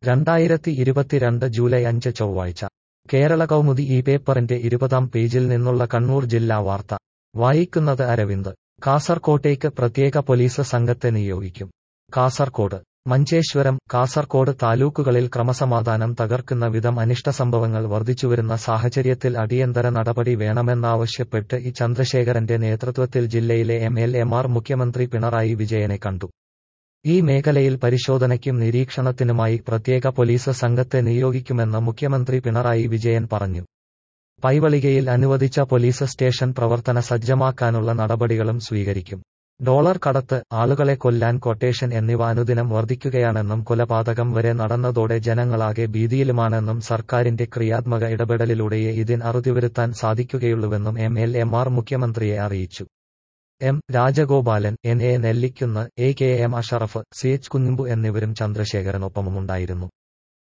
രണ്ടായിരത്തി ഇരുപത്തിരണ്ട് ജൂലൈ അഞ്ച് ചൊവ്വാഴ്ച കേരള കൗമുദി ഈ പേപ്പറിന്റെ ഇരുപതാം പേജിൽ നിന്നുള്ള കണ്ണൂർ ജില്ലാ വാർത്ത വായിക്കുന്നത് അരവിന്ദ് കാസർകോട്ടേക്ക് പ്രത്യേക പോലീസ് സംഘത്തെ നിയോഗിക്കും കാസർകോട് മഞ്ചേശ്വരം കാസർകോട് താലൂക്കുകളിൽ ക്രമസമാധാനം തകർക്കുന്ന വിധം അനിഷ്ടസംഭവങ്ങൾ വർദ്ധിച്ചുവരുന്ന സാഹചര്യത്തിൽ അടിയന്തര നടപടി വേണമെന്നാവശ്യപ്പെട്ട് ഇ ചന്ദ്രശേഖരന്റെ നേതൃത്വത്തിൽ ജില്ലയിലെ എം എൽ എമാർ മുഖ്യമന്ത്രി പിണറായി വിജയനെ കണ്ടു ഈ മേഖലയിൽ പരിശോധനയ്ക്കും നിരീക്ഷണത്തിനുമായി പ്രത്യേക പോലീസ് സംഘത്തെ നിയോഗിക്കുമെന്ന് മുഖ്യമന്ത്രി പിണറായി വിജയൻ പറഞ്ഞു പൈവളികയിൽ അനുവദിച്ച പോലീസ് സ്റ്റേഷൻ പ്രവർത്തന സജ്ജമാക്കാനുള്ള നടപടികളും സ്വീകരിക്കും ഡോളർ കടത്ത് ആളുകളെ കൊല്ലാൻ കൊട്ടേഷൻ എന്നിവ അനുദിനം വർദ്ധിക്കുകയാണെന്നും കൊലപാതകം വരെ നടന്നതോടെ ജനങ്ങളാകെ ഭീതിയിലുമാണെന്നും സർക്കാരിന്റെ ക്രിയാത്മക ഇടപെടലിലൂടെയേ ഇതിന് അറുതിവരുത്താൻ സാധിക്കുകയുള്ളൂവെന്നും എം എൽ എമാർ മുഖ്യമന്ത്രിയെ അറിയിച്ചു M Rajagopalan N A Nellikkunnu A K M Ashraf C H Kunhambu എന്നിവരും ചന്ദ്രശേഖരനൊപ്പമുണ്ടായിരുന്നു